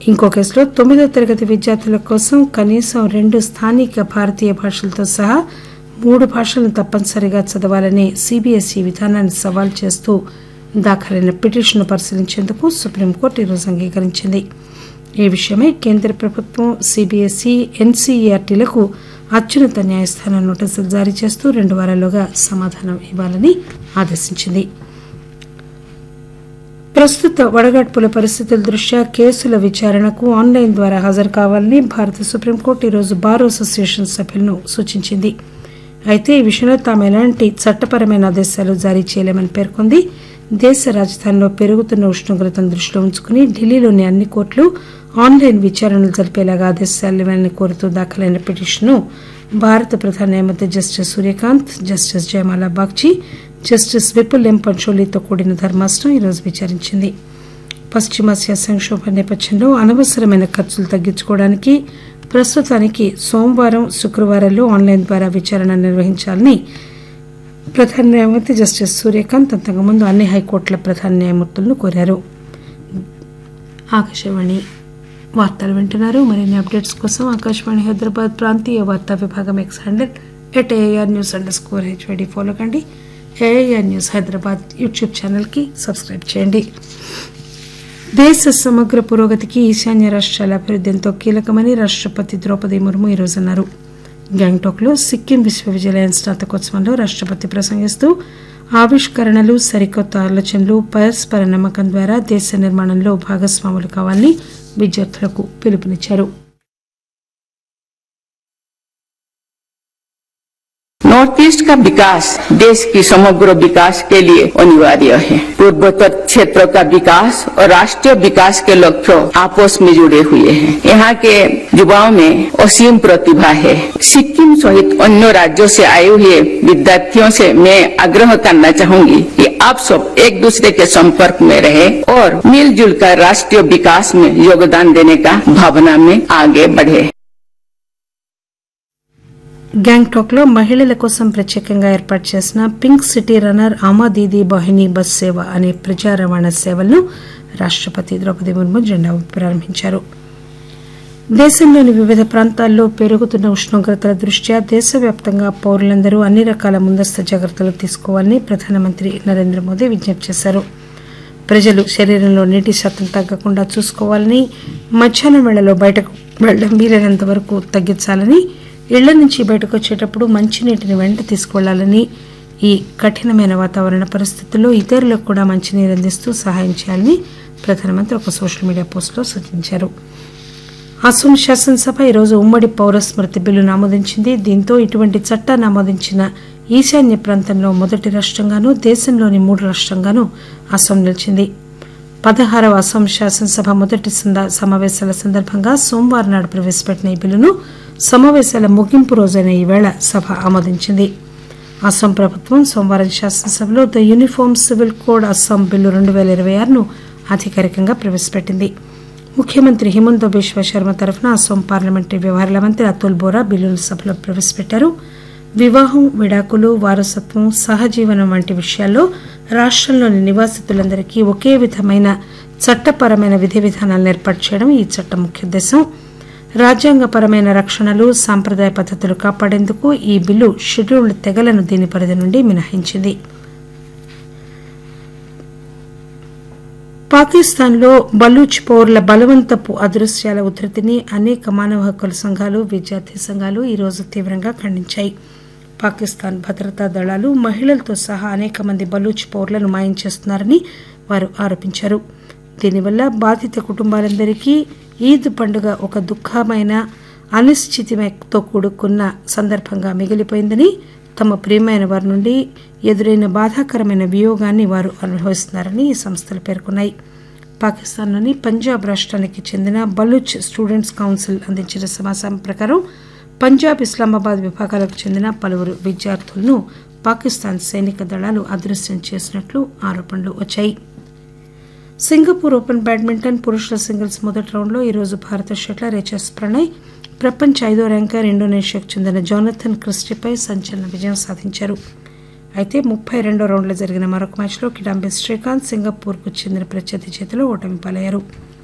ఇంకో కేసులో తొమ్మిదో తరగతి విద్యార్థుల కోసం కనీసం రెండు స్థానిక భారతీయ భాషలతో సహా మూడు భాషలను తప్పనిసరిగా చదవాలనే సీబీఎస్ఈ విధానాన్ని సవాల్ చేస్తూ దాఖలైన పిటిషన్ను పరిశీలించేందుకు సుప్రీంకోర్టు ఈరోజు అంగీకరించింది ఈ విషయమై కేంద్ర ప్రభుత్వం సీబీఎస్ఈ ఎన్సీఈఆర్టీలకు అత్యున్నత న్యాయస్థానం నోటీసులు జారీ చేస్తూ రెండు వారాల్లోగా సమాధానం ఇవ్వాలని ఆదేశించింది ప్రస్తుత వడగాడ్పుల పరిస్థితుల దృష్ట్యా కేసుల విచారణకు ఆన్లైన్ ద్వారా హాజరు కావాలని భారత సుప్రీంకోర్టు ఈరోజు బార్ అసోసియేషన్ సభ్యులను సూచించింది అయితే ఈ విషయంలో తాము ఎలాంటి చట్టపరమైన ఆదేశాలు జారీ చేయలేమని పేర్కొంది దేశ రాజధానిలో పెరుగుతున్న ఉష్ణోగ్రతను దృష్టిలో ఉంచుకుని ఢిల్లీలోని అన్ని కోర్టులు ఆన్లైన్ విచారణలు జరిపేలాగా ఆదేశాలు ఇవ్వాలని కోరుతూ దాఖలైన పిటిషన్ను భారత ప్రధాన న్యాయమూర్తి justice Suryakant justice Joymalya Bagchi justice Vipul M పంచోలీతో కూడిన ధర్మాసనం ఈరోజు విచారించింది పశ్చిమాసియా సంక్షోభ నేపథ్యంలో అనవసరమైన ఖర్చులు తగ్గించుకోవడానికి ప్రస్తుతానికి సోమవారం శుక్రవారాల్లో ఆన్లైన్ ద్వారా విచారణ నిర్వహించాలని ప్రధాన న్యాయమూర్తి జస్టిస్ సూర్యకాంత్ అంతకుముందు అన్ని హైకోర్టుల ప్రధాన న్యాయమూర్తులను కోరారు ఆకాశవాణి వార్తలు వింటున్నారు మరిన్ని అప్డేట్స్ కోసం ఆకాశవాణి హైదరాబాద్ ప్రాంతీయ వార్తా విభాగం X handle at AR news underscore HYD follow కండి ఏఆర్ న్యూస్ హైదరాబాద్ యూట్యూబ్ ఛానల్కి సబ్స్క్రైబ్ చేయండి దేశ సమగ్ర పురోగతికి ఈశాన్య రాష్ట్రాల అభివృద్ధి ఎంతో కీలకమని రాష్ట్రపతి ద్రౌపది ముర్ము ఈరోజు అన్నారు గ్యాంగ్టాక్లో సిక్కిం విశ్వవిద్యాలయం స్నాతకోత్సవంలో రాష్ట్రపతి ప్రసంగిస్తూ ఆవిష్కరణలు సరికొత్త ఆలోచనలు పరస్పర నమ్మకం ద్వారా దేశ నిర్మాణంలో భాగస్వాములు కావాలని విద్యార్థులకు పిలుపునిచ్చారు नॉर्थ ईस्ट का विकास देश की समग्र विकास के लिए अनिवार्य है पूर्वोत्तर क्षेत्र का विकास और राष्ट्रीय विकास के लक्ष्यों आपस में जुड़े हुए हैं यहाँ के युवाओं में असीम प्रतिभा है सिक्किम सहित अन्य राज्यों से आए हुए विद्यार्थियों से मैं आग्रह करना चाहूंगी कि आप सब एक दूसरे के संपर्क में रहे और मिलजुल कर राष्ट्रीय विकास में योगदान देने का भावना में आगे बढ़े గ్యాంగ్టాక్ లో మహిళల కోసం ప్రత్యేకంగా ఏర్పాటు చేసిన పింక్ సిటీ రన్నర్ ఆమా దీదీ బహిని బస్ సేవ అనే ప్రజా రవాణా సేవలను రాష్ట్రపతి ద్రౌపది ముర్ము జెండా ఊపి ప్రారంభించారు దేశంలోని వివిధ ప్రాంతాల్లో పెరుగుతున్న ఉష్ణోగ్రతల దృష్ట్యా దేశవ్యాప్తంగా పౌరులందరూ అన్ని రకాల ముందస్తు జాగ్రత్తలు తీసుకోవాలని ప్రధానమంత్రి నరేంద్ర మోదీ విజ్ఞప్తి చేశారు ప్రజలు శరీరంలో నీటి శాతం తగ్గకుండా చూసుకోవాలని మధ్యాహ్నం వేళలో బయటకు వెళ్లడం వీలైనంత వరకు తగ్గించాలని ఇళ్ల నుంచి బయటకు వచ్చేటప్పుడు మంచినీటిని వెంట తీసుకువెళ్లాలని ఈ కఠినమైన వాతావరణ పరిస్థితుల్లో ఇతరులకు కూడా మంచినీరు అందిస్తూ సహాయం చేయాలని ప్రధానమంత్రి ఒక సోషల్ మీడియా పోస్టులో సూచించారు అసోం శాసనసభ ఈరోజు ఉమ్మడి పౌర స్మృతి బిల్లును ఆమోదించింది దీంతో ఇటువంటి చట్టాన్ని ఆమోదించిన ఈశాన్య ప్రాంతంలో మొదటి రాష్ట్రంగానూ దేశంలోని మూడు రాష్ట్రంగానూ అసోం నిలిచింది పదహారవ అసోం శాసనసభ మొదటి సంద- సమావేశాల సందర్భంగా సోమవారం నాడు ప్రవేశపెట్టిన ఈ బిల్లును సమావేశాల ముగింపు రోజైన ఈవేళ సభ ఆమోదించింది అస్సాం ప్రభుత్వం సోమవారం శాసనసభలో the uniform civil code Assam bill రెండు వేల ఇరవై ఆరును అధికారికంగా ప్రవేశపెట్టింది ముఖ్యమంత్రి హిమంత బిశ్వ శర్మ తరఫున అస్సాం పార్లమెంటరీ వ్యవహారాల మంత్రి అతుల్ బోరా బిల్లును సభలో ప్రవేశపెట్టారు వివాహం విడాకులు వారసత్వం సహజీవనం వంటి విషయాల్లో రాష్ట్రంలోని నివాసితులందరికీ ఒకే విధమైన చట్టపరమైన విధి విధానాలను ఏర్పాటు చేయడం ఈ చట్టం ముఖ్య ఉద్దేశం రాజ్యాంగపరమైన రక్షణలు సాంప్రదాయ పద్ధతులు కాపాడేందుకు ఈ బిల్లు షెడ్యూల్డ్ తెగలను దీని పరిధి నుండి మినహాయించింది పాకిస్తాన్లో బలూచ్ పౌరుల బలవంతపు అదృశ్యాల ఉధృతిని అనేక మానవ హక్కుల సంఘాలు విద్యార్థి సంఘాలు ఈరోజు తీవ్రంగా ఖండించాయి పాకిస్తాన్ భద్రతా దళాలు మహిళలతో సహా అనేక మంది బలూచ్ పౌరులను మాయం చేస్తున్నారని వారు ఆరోపించారు దీనివల్ల బాధిత కుటుంబాలందరికీ ఈద్ పండుగ ఒక దుఃఖమైన అనిశ్చితితో కూడుకున్న సందర్భంగా మిగిలిపోయిందని తమ ప్రియమైన వారి నుండి ఎదురైన బాధాకరమైన వియోగాన్ని వారు అనుభవిస్తున్నారని ఈ సంస్థలు పేర్కొన్నాయి పాకిస్తాన్లోని పంజాబ్ రాష్ట్రానికి చెందిన బలూచ్ స్టూడెంట్స్ కౌన్సిల్ అందించిన సమాచారం ప్రకారం పంజాబ్ ఇస్లామాబాద్ విభాగాలకు చెందిన పలువురు విద్యార్థులను పాకిస్తాన్ సైనిక దళాలు అదృశ్యం చేసినట్లు ఆరోపణలు వచ్చాయి సింగపూర్ ఓపెన్ బ్యాడ్మింటన్ పురుషుల సింగిల్స్ మొదటి రౌండ్లో ఈరోజు భారత షట్లర్ హెచ్ఎస్ ప్రణయ్ ప్రపంచ ఐదో ర్యాంకర్ ఇండోనేషియాకు చెందిన జోనథన్ క్రిస్టిపై సంచలన విజయం సాధించారు అయితే ముప్పై రెండో రౌండ్లో జరిగిన మరొక మ్యాచ్లో కిడాంబి శ్రీకాంత్ సింగపూర్కు చెందిన ప్రత్యర్థి చేతిలో ఓటమి పాలయ్యారు